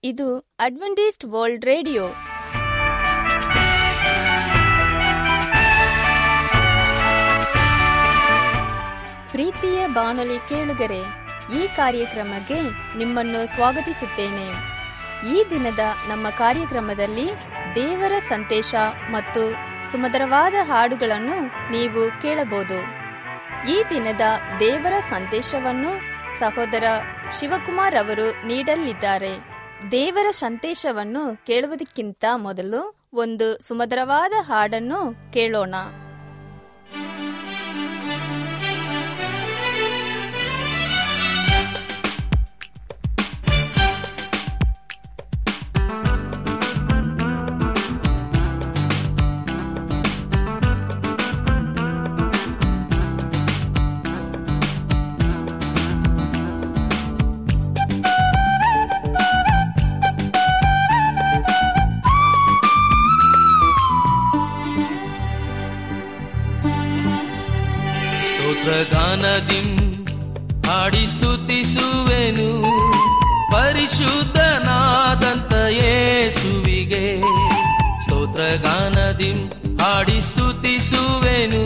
ಇದು Adventist world radio ಪ್ರೀತಿಯ ಬಾನುಲಿ ಕೇಳುಗರೆ ಈ ಕಾರ್ಯಕ್ರಮಕ್ಕೆ ನಿಮ್ಮನ್ನು ಸ್ವಾಗತಿಸುತ್ತೇನೆ ಈ ದಿನದ ನಮ್ಮ ಕಾರ್ಯಕ್ರಮದಲ್ಲಿ ದೇವರ ಸಂದೇಶ ಮತ್ತು ಸುಮಧುರವಾದ ಹಾಡುಗಳನ್ನು ನೀವು ಕೇಳಬಹುದು ಈ ದಿನದ ದೇವರ ಸಂದೇಶವನ್ನು ಸಹೋದರ ಶಿವಕುಮಾರ್ ಅವರು ನೀಡಲಿದ್ದಾರೆ ದೇವರ ಸಂದೇಶವನ್ನು ಕೇಳುವುದಕ್ಕಿಂತ ಮೊದಲು ಒಂದು ಸುಮಧುರವಾದ ಹಾಡನ್ನು ಕೇಳೋಣ ಸ್ತೋತ್ರಗಾನದಿಂ ಹಾಡಿ ಸ್ತುತಿಸುವೆನು ಪರಿಶುದ್ಧನಾದಂತ ಯೇಸುವಿಗೆ ಸ್ತೋತ್ರಗಾನದಿಂ ಹಾಡಿ ಸ್ತುತಿಸುವೆನು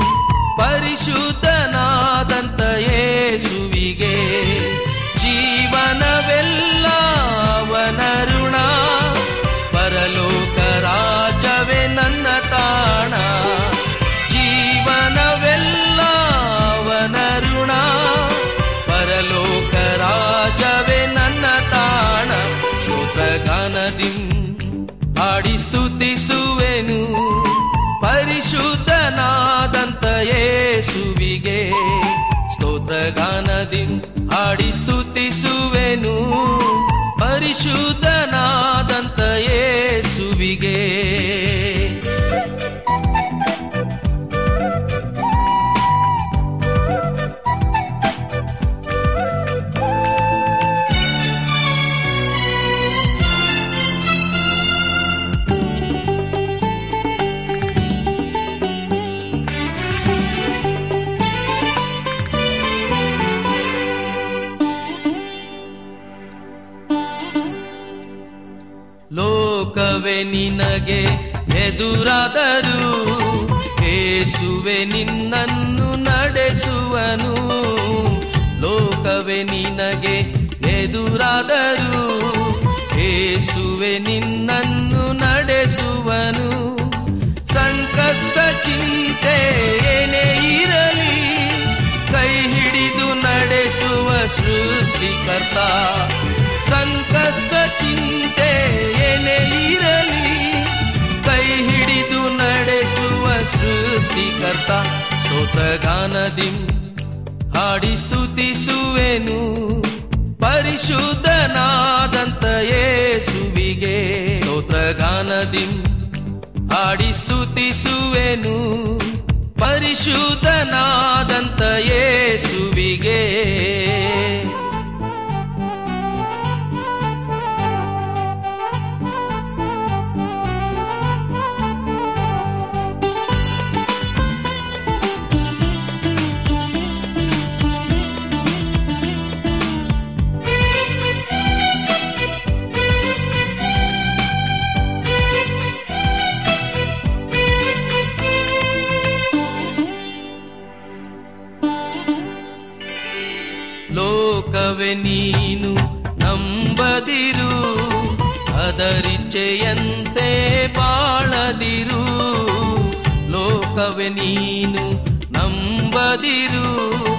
ಪರಿಶುದ್ಧನಾದಂತ ಯೇಸುವಿಗೆ ಜೀವನವೆಲ್ಲ ಅವನ ಋಣ ಪರಲೋಕ ರಾಜವೇ ನನ್ನ ತಾಣ ಜೀವನವೆಲ್ಲ ಅವನ ಋಣ ಪರಲೋಕ ರಾಜವೇ ನನ್ನ ತಾಣ ಸ್ತೋತ್ರಗಾನದಿಂ ಹಾಡಿ ಸ್ತುತಿಸುವೆನು ಪರಿಶುದ್ಧನಾದಂತ ಯೇಸುವಿಗೆ ಸ್ತೋತ್ರಗಾನದಿಂ ಹಾಡಿ ಸ್ತುತಿಸುವೆನು ಪರಿಶುದ್ಧನಾದಂತ ಯೇಸುವಿಗೆ ಲೋಕವೇ ನಿನಗೆ ಎದುರಾದರು ಏಸುವೆ ನಿನ್ನನ್ನು ನಡೆಸುವನು ಲೋಕವೇ ನಿನಗೆ ಎದುರಾದರು ಏಸುವೆ ನಿನ್ನನ್ನು ನಡೆಸುವನು ಸಂಕಷ್ಟ ಚಿಂತೆ ಏನೇ ಇರಲಿ ಕೈ ಹಿಡಿದು ನಡೆಸುವ ಸೃಷ್ಟಿಕರ್ತ ಸಂಕಷ್ಟ ಚಿಂತೆ ಏನೇ ಇರಲಿ ಕೈ ಹಿಡಿದು ನಡೆಸುವ ಸೃಷ್ಟಿಕರ್ತ ಸ್ತೋತ್ರಗಾನದಿಂ ಹಾಡಿ ಸ್ತುತಿಸುವೆನು ಪರಿಶುದ್ಧನಾದಂತ ಯೇಸುವಿಗೆ ಸ್ತೋತ್ರಗಾನದಿಂ ಹಾಡಿ ಸ್ತುತಿಸುವೆನು ಪರಿಶುದ್ಧನಾದಂತ ಯೇಸುವಿಗೆ ಲೋಕವೇ ನೀನು ನಂಬದಿರು ಅದರಿಚ್ಛೆಯಂತೆ ಬಾಳದಿರು ಲೋಕವೇ ನೀನು ನಂಬದಿರು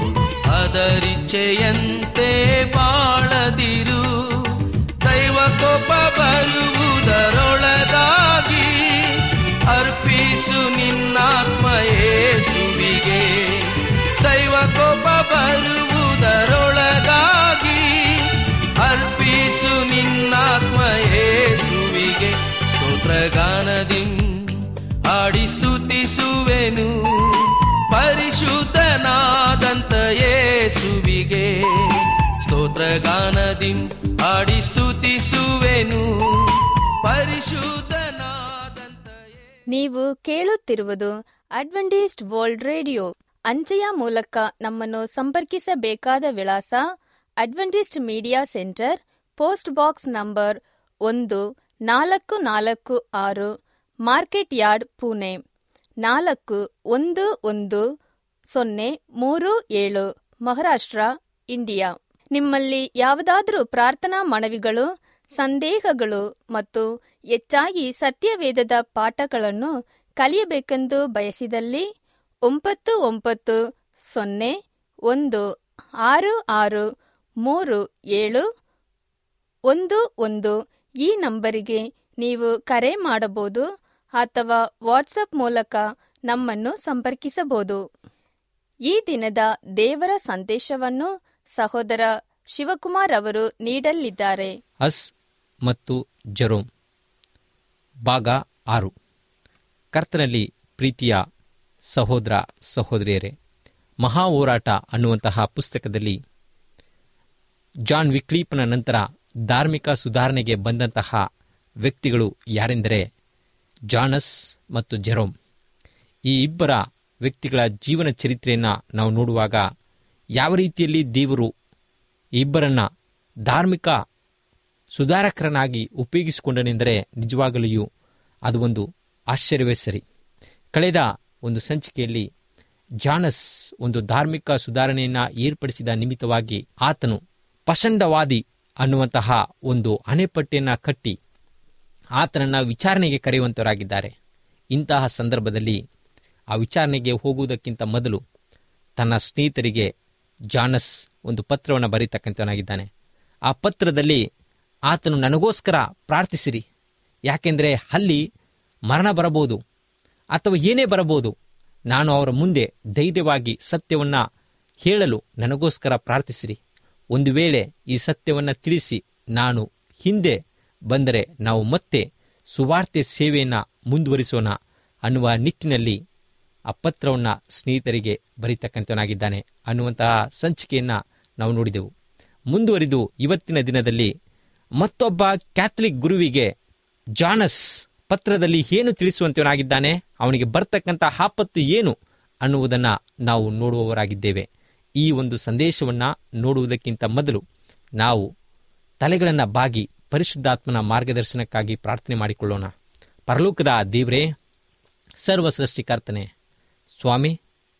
ಅದರಿಚ್ಛೆಯಂತೆ ಬಾಳದಿರು ದೈವ ಕೋಪ ಬರುವುದರೊಳಗಾಗಿ ಅರ್ಪಿಸು ನಿನ್ನಾತ್ಮ ಯೇಸುವಿಗೆ ದೈವ ಕೋಪ ಬರುವುದರೊಳಗಾಗಿ ಅರ್ಪಿಸು ನಿನ್ನಾತ್ಮ ಯೇಸುವಿಗೆ ಸ್ತೋತ್ರಗಾನದಿಂ ಹಾಡಿ ಸ್ತುತಿಸುವೆನು ಪರಿಶುದ್ಧನಾದಂತ ಯೇಸುವಿಗೆ ಸ್ತೋತ್ರಗಾನದಿಂ ಹಾಡಿ ಸ್ತುತಿಸುವೆನು ಪರಿಶುದ್ಧನಾದಂತ ಯೇ- ನೀವು ಕೇಳುತ್ತಿರುವುದು ಅಡ್ವೆಂಟಿಸ್ಟ್ ವರ್ಲ್ಡ್ ರೇಡಿಯೋ ಅಂಚೆಯ ಮೂಲಕ ನಮ್ಮನ್ನು ಸಂಪರ್ಕಿಸಬೇಕಾದ ವಿಳಾಸ Adventist media centre post box number ಒಂದು ನಾಲ್ಕು ನಾಲ್ಕು ಆರು ಮಾರ್ಕೆಟ್ ಯಾರ್ಡ್ ಪುಣೆ ನಾಲ್ಕು ಒಂದು ಒಂದು ಸೊನ್ನೆ ಮೂರು ಏಳು ಮಹಾರಾಷ್ಟ್ರ ಇಂಡಿಯಾ ನಿಮ್ಮಲ್ಲಿ ಯಾವುದಾದರೂ ಪ್ರಾರ್ಥನಾ ಮನವಿಗಳು ಸಂದೇಹಗಳು ಮತ್ತು ಹೆಚ್ಚಾಗಿ ಸತ್ಯವೇದದ ಪಾಠಗಳನ್ನು ಕಲಿಯಬೇಕೆಂದು ಬಯಸಿದಲ್ಲಿ ಒಂಬತ್ತು ಒಂಬತ್ತು ಸೊನ್ನೆ ಒಂದು ಆರು ಆರು ಮೂರು ಏಳು ಒಂದು ಒಂದು ಈ ನಂಬರಿಗೆ ನೀವು ಕರೆ ಮಾಡಬಹುದು ಅಥವಾ ವಾಟ್ಸಪ್ ಮೂಲಕ ನಮ್ಮನ್ನು ಸಂಪರ್ಕಿಸಬಹುದು ಈ ದಿನದ ದೇವರ ಸಂದೇಶವನ್ನು ಸಹೋದರ ಶಿವಕುಮಾರ್ ಅವರು ನೀಡಲಿದ್ದಾರೆ ಅಸ್ ಮತ್ತು ಜರೋಮ್ ಭಾಗ ಆರು ಕರ್ತನಲ್ಲಿ ಪ್ರೀತಿಯ ಸಹೋದರ ಸಹೋದರಿಯರೇ ಮಹಾ ಹೋರಾಟ ಅನ್ನುವಂತಹ ಪುಸ್ತಕದಲ್ಲಿ ಜಾನ್ ವಿಕ್ಲೀಪನ ನಂತರ ಧಾರ್ಮಿಕ ಸುಧಾರಣೆಗೆ ಬಂದಂತಹ ವ್ಯಕ್ತಿಗಳು ಯಾರೆಂದರೆ ಜಾನಸ್ ಮತ್ತು ಜೆರೋಮ್ ಈ ಇಬ್ಬರ ವ್ಯಕ್ತಿಗಳ ಜೀವನ ಚರಿತ್ರೆಯನ್ನು ನಾವು ನೋಡುವಾಗ ಯಾವ ರೀತಿಯಲ್ಲಿ ದೇವರು ಈ ಇಬ್ಬರನ್ನ ಧಾರ್ಮಿಕ ಸುಧಾರಕರನಾಗಿ ಉಪಯೋಗಿಸಿಕೊಂಡನೆಂದರೆ ನಿಜವಾಗಲಿಯೂ ಅದು ಒಂದು ಆಶ್ಚರ್ಯವೇ ಸರಿ ಕಳೆದ ಒಂದು ಸಂಚಿಕೆಯಲ್ಲಿ ಜಾನಸ್ ಒಂದು ಧಾರ್ಮಿಕ ಸುಧಾರಣೆಯನ್ನು ಏರ್ಪಡಿಸಿದ ನಿಮಿತ್ತವಾಗಿ ಆತನು ಪಸಂಡವಾದಿ ಅನ್ನುವಂತಹ ಒಂದು ಅಣೆಪಟ್ಟಿಯನ್ನು ಕಟ್ಟಿ ಆತನನ್ನು ವಿಚಾರಣೆಗೆ ಕರೆಯುವಂತವರಾಗಿದ್ದಾರೆ ಇಂತಹ ಸಂದರ್ಭದಲ್ಲಿ ಆ ವಿಚಾರಣೆಗೆ ಹೋಗುವುದಕ್ಕಿಂತ ಮೊದಲು ತನ್ನ ಸ್ನೇಹಿತರಿಗೆ ಜಾನಸ್ ಒಂದು ಪತ್ರವನ್ನು ಬರೀತಕ್ಕಂಥವನಾಗಿದ್ದಾನೆ ಆ ಪತ್ರದಲ್ಲಿ ಆತನು ನನಗೋಸ್ಕರ ಪ್ರಾರ್ಥಿಸಿರಿ ಯಾಕೆಂದರೆ ಅಲ್ಲಿ ಮರಣ ಬರಬಹುದು ಅಥವಾ ಏನೇ ಬರಬಹುದು ನಾನು ಅವರ ಮುಂದೆ ಧೈರ್ಯವಾಗಿ ಸತ್ಯವನ್ನು ಹೇಳಲು ನನಗೋಸ್ಕರ ಪ್ರಾರ್ಥಿಸಿರಿ ಒಂದು ವೇಳೆ ಈ ಸತ್ಯವನ್ನು ತಿಳಿಸಿ ನಾನು ಹಿಂದೆ ಬಂದರೆ ನಾವು ಮತ್ತೆ ಸುವಾರ್ತೆ ಸೇವೆಯನ್ನು ಮುಂದುವರಿಸೋಣ ಅನ್ನುವ ನಿಟ್ಟಿನಲ್ಲಿ ಆ ಪತ್ರವನ್ನು ಸ್ನೇಹಿತರಿಗೆ ಬರೀತಕ್ಕಂಥವನಾಗಿದ್ದಾನೆ ಅನ್ನುವಂತಹ ಸಂಚಿಕೆಯನ್ನು ನಾವು ನೋಡಿದೆವು ಮುಂದುವರಿದು ಇವತ್ತಿನ ದಿನದಲ್ಲಿ ಮತ್ತೊಬ್ಬ ಕ್ಯಾಥಲಿಕ್ ಗುರುವಿಗೆ ಜಾನಸ್ ಪತ್ರದಲ್ಲಿ ಏನು ತಿಳಿಸುವಂತವನಾಗಿದ್ದಾನೆ ಅವನಿಗೆ ಬರ್ತಕ್ಕಂಥ ಆಪತ್ತು ಏನು ಅನ್ನುವುದನ್ನು ನಾವು ನೋಡುವವರಾಗಿದ್ದೇವೆ ಈ ಒಂದು ಸಂದೇಶವನ್ನು ನೋಡುವುದಕ್ಕಿಂತ ಮೊದಲು ನಾವು ತಲೆಗಳನ್ನು ಬಾಗಿ ಪರಿಶುದ್ಧಾತ್ಮನ ಮಾರ್ಗದರ್ಶನಕ್ಕಾಗಿ ಪ್ರಾರ್ಥನೆ ಮಾಡಿಕೊಳ್ಳೋಣ ಪರಲೋಕದ ದೇವರೇ ಸರ್ವ ಸೃಷ್ಟಿಕರ್ತನೆ ಸ್ವಾಮಿ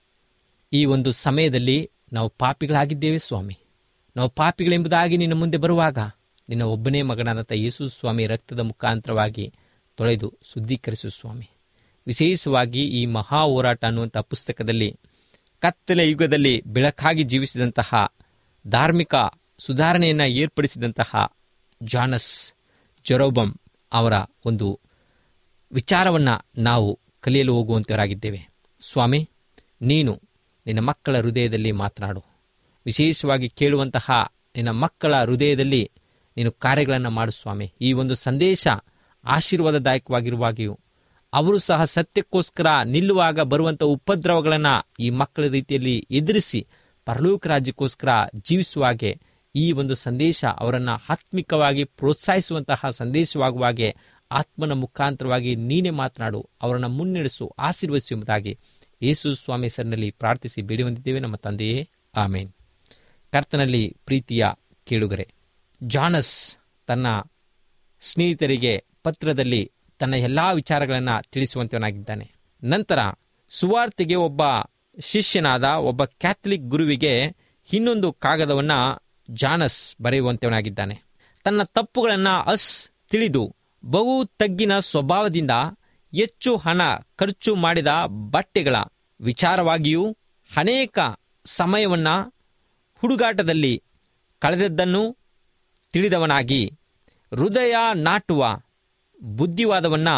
ಈ ಒಂದು ಸಮಯದಲ್ಲಿ ನಾವು ಪಾಪಿಗಳಾಗಿದ್ದೇವೆ ಸ್ವಾಮಿ ನಾವು ಪಾಪಿಗಳೆಂಬುದಾಗಿ ನಿನ್ನ ಮುಂದೆ ಬರುವಾಗ ನಿನ್ನ ಒಬ್ಬನೇ ಮಗನಾದಂಥ ಯೇಸು ಸ್ವಾಮಿ ರಕ್ತದ ಮುಖಾಂತರವಾಗಿ ತೊಳೆದು ಶುದ್ಧೀಕರಿಸು ಸ್ವಾಮಿ ವಿಶೇಷವಾಗಿ ಈ ಮಹಾ ಹೋರಾಟ ಅನ್ನುವಂಥ ಪುಸ್ತಕದಲ್ಲಿ ಕತ್ತಲೆ ಯುಗದಲ್ಲಿ ಬೆಳಕಾಗಿ ಜೀವಿಸಿದಂತಹ ಧಾರ್ಮಿಕ ಸುಧಾರಣೆಯನ್ನು ಏರ್ಪಡಿಸಿದಂತಹ ಜಾನಸ್ ಜೊರೋಬಮ್ ಅವರ ಒಂದು ವಿಚಾರವನ್ನು ನಾವು ಕಲಿಯಲು ಹೋಗುವಂತವರಾಗಿದ್ದೇವೆ ಸ್ವಾಮಿ ನೀನು ನಿನ್ನ ಮಕ್ಕಳ ಹೃದಯದಲ್ಲಿ ಮಾತನಾಡು ವಿಶೇಷವಾಗಿ ಕೇಳುವಂತಹ ನಿನ್ನ ಮಕ್ಕಳ ಹೃದಯದಲ್ಲಿ ನೀನು ಕಾರ್ಯಗಳನ್ನು ಮಾಡು ಸ್ವಾಮಿ ಈ ಒಂದು ಸಂದೇಶ ಆಶೀರ್ವಾದದಾಯಕವಾಗಿರುವಾಗಿಯೂ ಅವರು ಸಹ ಸತ್ಯಕ್ಕೋಸ್ಕರ ನಿಲ್ಲುವಾಗ ಬರುವಂಥ ಉಪದ್ರವಗಳನ್ನು ಈ ಮಕ್ಕಳ ರೀತಿಯಲ್ಲಿ ಎದುರಿಸಿ ಪರಲೋಕ ರಾಜ್ಯಕ್ಕೋಸ್ಕರ ಜೀವಿಸುವ ಹಾಗೆ ಈ ಒಂದು ಸಂದೇಶ ಅವರನ್ನು ಆತ್ಮಿಕವಾಗಿ ಪ್ರೋತ್ಸಾಹಿಸುವಂತಹ ಸಂದೇಶವಾಗುವ ಹಾಗೆ ಆತ್ಮನ ಮುಖಾಂತರವಾಗಿ ನೀನೇ ಮಾತನಾಡು ಅವರನ್ನು ಮುನ್ನಡೆಸು ಆಶೀರ್ವದಿಸು ಎಂಬುದಾಗಿ ಯೇಸು ಸ್ವಾಮಿ ಹೆಸರಿನಲ್ಲಿ ಪ್ರಾರ್ಥಿಸಿ ಬೇಡಿ ಹೊಂದಿದ್ದೇವೆ ನಮ್ಮ ತಂದೆಯೇ ಆಮೇನ್ ಕರ್ತನಲ್ಲಿ ಪ್ರೀತಿಯ ಕೇಳುಗರೆ ಜಾನಸ್ ತನ್ನ ಸ್ನೇಹಿತರಿಗೆ ಪತ್ರದಲ್ಲಿ ತನ್ನ ಎಲ್ಲ ವಿಚಾರಗಳನ್ನು ತಿಳಿಸುವಂತವನಾಗಿದ್ದಾನೆ ನಂತರ ಸುವಾರ್ತೆಗೆ ಒಬ್ಬ ಶಿಷ್ಯನಾದ ಒಬ್ಬ ಕ್ಯಾಥಲಿಕ್ ಗುರುವಿಗೆ ಇನ್ನೊಂದು ಕಾಗದವನ್ನು ಜಾನಸ್ ಬರೆಯುವಂತವನಾಗಿದ್ದಾನೆ ತನ್ನ ತಪ್ಪುಗಳನ್ನು ಅಸ್ ತಿಳಿದು ಬಹು ತಗ್ಗಿನ ಸ್ವಭಾವದಿಂದ ಹೆಚ್ಚು ಹಣ ಖರ್ಚು ಮಾಡಿದ ಬಟ್ಟೆಗಳ ವಿಚಾರವಾಗಿಯೂ ಅನೇಕ ಸಮಯವನ್ನ ಹುಡುಗಾಟದಲ್ಲಿ ಕಳೆದದ್ದನ್ನು ತಿಳಿದವನಾಗಿ ಹೃದಯ ನಾಟುವ ಬುದ್ಧಿವಾದವನ್ನ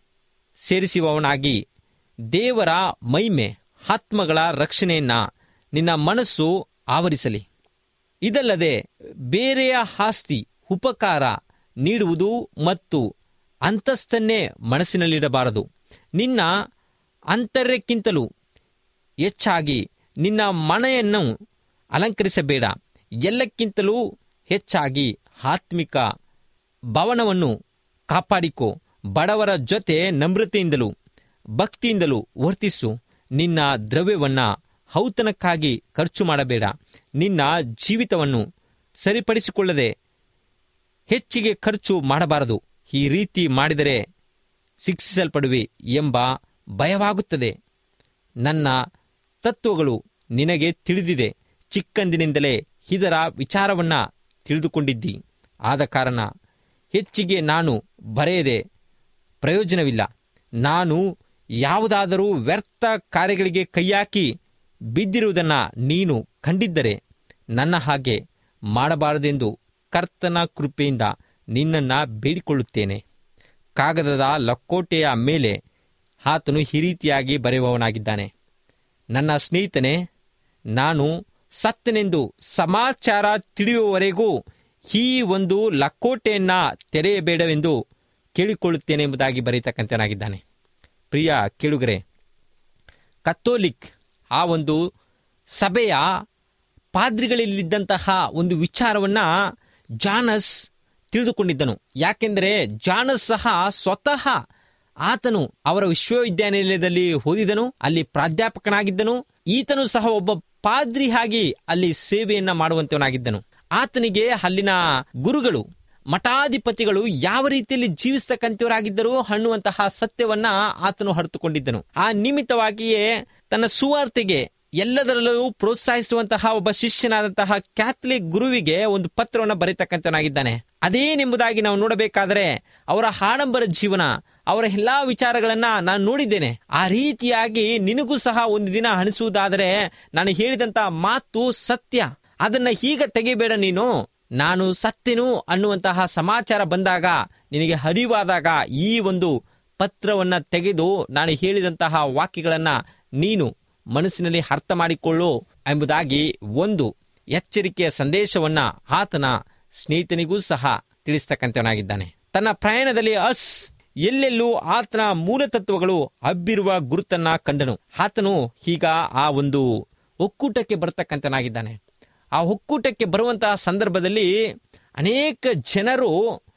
ಸೇರಿಸುವವನಾಗಿ ದೇವರ ಮೈಮೆ ಆತ್ಮಗಳ ರಕ್ಷಣೆಯನ್ನ ನಿನ್ನ ಮನಸ್ಸು ಆವರಿಸಲಿ ಇದಲ್ಲದೆ ಬೇರೆಯ ಆಸ್ತಿ ಉಪಕಾರ ನೀಡುವುದು ಮತ್ತು ಅಂತಸ್ತನ್ನೇ ಮನಸ್ಸಿನಲ್ಲಿಡಬಾರದು ನಿನ್ನ ಅಂತರ್ಯಕ್ಕಿಂತಲೂ ಹೆಚ್ಚಾಗಿ ನಿನ್ನ ಮನೆಯನ್ನು ಅಲಂಕರಿಸಬೇಡ ಎಲ್ಲಕ್ಕಿಂತಲೂ ಹೆಚ್ಚಾಗಿ ಆತ್ಮಿಕ ಭವನವನ್ನು ಕಾಪಾಡಿಕೋ ಬಡವರ ಜೊತೆ ನಮ್ರತೆಯಿಂದಲೂ ಭಕ್ತಿಯಿಂದಲೂ ವರ್ತಿಸು ನಿನ್ನ ದ್ರವ್ಯವನ್ನ ಔತಣಕ್ಕಾಗಿ ಖರ್ಚು ಮಾಡಬೇಡ ನಿನ್ನ ಜೀವಿತವನ್ನು ಸರಿಪಡಿಸಿಕೊಳ್ಳದೆ ಹೆಚ್ಚಿಗೆ ಖರ್ಚು ಮಾಡಬಾರದು ಈ ರೀತಿ ಮಾಡಿದರೆ ಶಿಕ್ಷಿಸಲ್ಪಡುವೆ ಎಂಬ ಭಯವಾಗುತ್ತದೆ ನನ್ನ ತತ್ವಗಳು ನಿನಗೆ ತಿಳಿದಿದೆ ಚಿಕ್ಕಂದಿನಿಂದಲೇ ಇದರ ವಿಚಾರವನ್ನ ತಿಳಿದುಕೊಂಡಿದ್ದಿ ಆದ ಕಾರಣ ಹೆಚ್ಚಿಗೆ ನಾನು ಬರೆಯದೆ ಪ್ರಯೋಜನವಿಲ್ಲ ನಾನು ಯಾವುದಾದರೂ ವ್ಯರ್ಥ ಕಾರ್ಯಗಳಿಗೆ ಕೈಹಾಕಿ ಬಿದ್ದಿರುವುದನ್ನು ನೀನು ಕಂಡಿದ್ದರೆ ನನ್ನ ಹಾಗೆ ಮಾಡಬಾರದೆಂದು ಕರ್ತನ ಕೃಪೆಯಿಂದ ನಿನ್ನನ್ನು ಬೇಡಿಕೊಳ್ಳುತ್ತೇನೆ ಕಾಗದದ ಲಕ್ಕೋಟೆಯ ಮೇಲೆ ಆತನು ಈ ರೀತಿಯಾಗಿ ಬರೆಯುವವನಾಗಿದ್ದಾನೆ ನನ್ನ ಸ್ನೇಹಿತನೇ ನಾನು ಸತ್ತನೆಂದು ಸಮಾಚಾರ ತಿಳಿಯುವವರೆಗೂ ಈ ಒಂದು ಲಕ್ಕೋಟೆಯನ್ನ ತೆರೆಯಬೇಡವೆಂದು ಕೇಳಿಕೊಳ್ಳುತ್ತೇನೆ ಎಂಬುದಾಗಿ ಬರೀತಕ್ಕಂಥನಾಗಿದ್ದಾನೆ ಪ್ರಿಯ ಕೇಳುಗರೆ ಕತ್ತೋಲಿಕ್ ಆ ಒಂದು ಸಭೆಯ ಪಾದ್ರಿಗಳಲ್ಲಿದ್ದಂತಹ ಒಂದು ವಿಚಾರವನ್ನ ಜಾನಸ್ ತಿಳಿದುಕೊಂಡಿದ್ದನು ಯಾಕೆಂದರೆ ಜಾನಸ್ ಸಹ ಸ್ವತಃ ಆತನು ಅವರ ವಿಶ್ವವಿದ್ಯಾನಿಲಯದಲ್ಲಿ ಓದಿದನು ಅಲ್ಲಿ ಪ್ರಾಧ್ಯಾಪಕನಾಗಿದ್ದನು ಈತನು ಸಹ ಒಬ್ಬ ಪಾದ್ರಿ ಆಗಿ ಅಲ್ಲಿ ಸೇವೆಯನ್ನ ಮಾಡುವಂತವನಾಗಿದ್ದನು ಆತನಿಗೆ ಅಲ್ಲಿನ ಗುರುಗಳು ಮಠಾಧಿಪತಿಗಳು ಯಾವ ರೀತಿಯಲ್ಲಿ ಜೀವಿಸ್ತಕ್ಕಂಥವರಾಗಿದ್ದರು ಅನ್ನುವಂತಹ ಸತ್ಯವನ್ನ ಆತನು ಹರಿತುಕೊಂಡಿದ್ದನು ಆ ನಿಮಿತ್ತವಾಗಿಯೇ ತನ್ನ ಸುವಾರ್ತೆಗೆ ಎಲ್ಲದರಲ್ಲೂ ಪ್ರೋತ್ಸಾಹಿಸುವಂತಹ ಒಬ್ಬ ಶಿಷ್ಯನಾದಂತಹ ಕ್ಯಾಥಲಿಕ್ ಗುರುವಿಗೆ ಒಂದು ಪತ್ರವನ್ನು ಬರೀತಕ್ಕಂಥವನಾಗಿದ್ದಾನೆ ಅದೇನೆಂಬುದಾಗಿ ನಾವು ನೋಡಬೇಕಾದರೆ ಅವರ ಆಡಂಬರ ಜೀವನ ಅವರ ಎಲ್ಲಾ ವಿಚಾರಗಳನ್ನ ನಾನು ನೋಡಿದ್ದೇನೆ ಆ ರೀತಿಯಾಗಿ ನಿನಗೂ ಸಹ ಒಂದು ದಿನ ಅನಿಸುವುದಾದರೆ ನಾನು ಹೇಳಿದಂತ ಮಾತು ಸತ್ಯ ಅದನ್ನ ಈಗ ತೆಗಿಬೇಡ ನೀನು ನಾನು ಸತ್ಯನು ಅನ್ನುವಂತಹ ಸಮಾಚಾರ ಬಂದಾಗ ನಿನಗೆ ಹರಿವಾದಾಗ ಈ ಒಂದು ಪತ್ರವನ್ನ ತೆಗೆದು ನಾನು ಹೇಳಿದಂತಹ ವಾಕ್ಯಗಳನ್ನ ನೀನು ಮನಸ್ಸಿನಲ್ಲಿ ಅರ್ಥ ಮಾಡಿಕೊಳ್ಳು ಎಂಬುದಾಗಿ ಒಂದು ಎಚ್ಚರಿಕೆಯ ಸಂದೇಶವನ್ನ ಆತನ ಸ್ನೇಹಿತನಿಗೂ ಸಹ ತಿಳಿಸ್ತಕ್ಕಂಥವನಾಗಿದ್ದಾನೆ ತನ್ನ ಪ್ರಯಾಣದಲ್ಲಿ ಅಸ್ ಎಲ್ಲೆಲ್ಲೂ ಆತನ ಮೂಲತತ್ವಗಳು ಹಬ್ಬಿರುವ ಗುರುತನ್ನ ಕಂಡನು ಆತನು ಈಗ ಆ ಒಂದು ಒಕ್ಕೂಟಕ್ಕೆ ಬರ್ತಕ್ಕಂಥನಾಗಿದ್ದಾನೆ ಆ ಒಕ್ಕೂಟಕ್ಕೆ ಬರುವಂತಹ ಸಂದರ್ಭದಲ್ಲಿ ಅನೇಕ ಜನರು